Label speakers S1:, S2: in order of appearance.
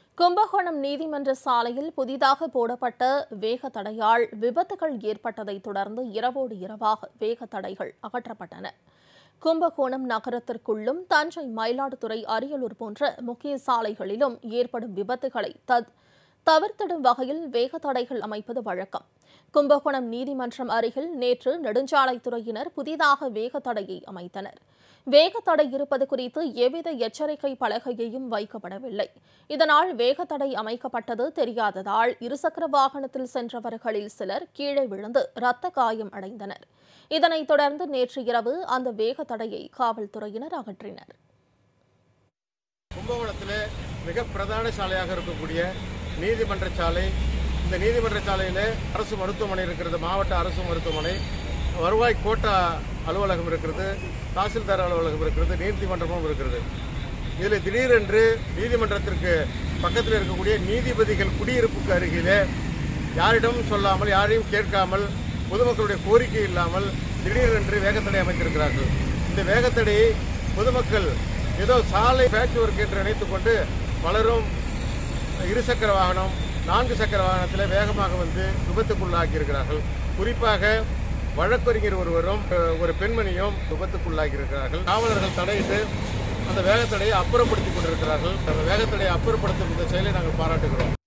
S1: கும்பகோணம் நீதிமன்ற சாலையில் புதிதாக போடப்பட்ட வேக தடையால் விபத்துகள் ஏற்பட்டதை தொடர்ந்து இரவோடு இரவாக வேக தடைகள் அகற்றப்பட்டன கும்பகோணம் நகரத்திற்குள்ளும் தஞ்சை மயிலாடுதுறை அரியலூர் போன்ற முக்கிய சாலைகளிலும் ஏற்படும் விபத்துகளை தத் தவிர்த்திடும் வகையில் வேக தடைகள் அமைப்பது வழக்கம் கும்பகோணம் நீதிமன்றம் அருகில் நேற்று நெடுஞ்சாலைத்துறையினர் புதிதாக வேக தடையை அமைத்தனர் வேக தடை இருப்பது குறித்து எவ்வித எச்சரிக்கை பலகையையும் வைக்கப்படவில்லை இதனால் வேக தடை அமைக்கப்பட்டது தெரியாததால் இருசக்கர வாகனத்தில் சென்றவர்களில் சிலர் கீழே விழுந்து இரத்த காயம் அடைந்தனர் இதனைத் தொடர்ந்து நேற்று இரவு அந்த வேக தடையை காவல்துறையினர் அகற்றினர்
S2: கும்பகோணத்தில் மிக பிரதான சாலையாக இருக்கக்கூடிய நீதிமன்ற சாலை இந்த நீதிமன்ற சாலையில் அரசு மருத்துவமனை இருக்கிறது மாவட்ட அரசு மருத்துவமனை வருவாய் கோட்டா அலுவலகம் இருக்கிறது தாசில்தார் அலுவலகம் இருக்கிறது நீதிமன்றமும் இருக்கிறது இதில் திடீரென்று நீதிமன்றத்திற்கு பக்கத்தில் இருக்கக்கூடிய நீதிபதிகள் குடியிருப்புக்கு அருகிலே யாரிடமும் சொல்லாமல் யாரையும் கேட்காமல் பொதுமக்களுடைய கோரிக்கை இல்லாமல் திடீரென்று வேகத்தடை அமைத்திருக்கிறார்கள் இந்த வேகத்தடையை பொதுமக்கள் ஏதோ சாலை பேட்ச் ஒர்க் என்று நினைத்துக் கொண்டு பலரும் இருசக்கர வாகனம் நான்கு சக்கர வாகனத்தில் வேகமாக வந்து விபத்துக்குள்ளாக்கி இருக்கிறார்கள் குறிப்பாக வழக்கறிஞர் ஒருவரும் அஹ், ஒரு பெண்மணியும் விபத்துக்குள்ளாகி இருக்கிறார்கள் காவலர்கள் தடையிட்டு அந்த வேகத்தடையை அப்புறப்படுத்திக் கொண்டிருக்கிறார்கள் அந்த வேகத்தடையை அப்புறப்படுத்தும் இந்த செயலை நாங்கள் பாராட்டுகிறோம்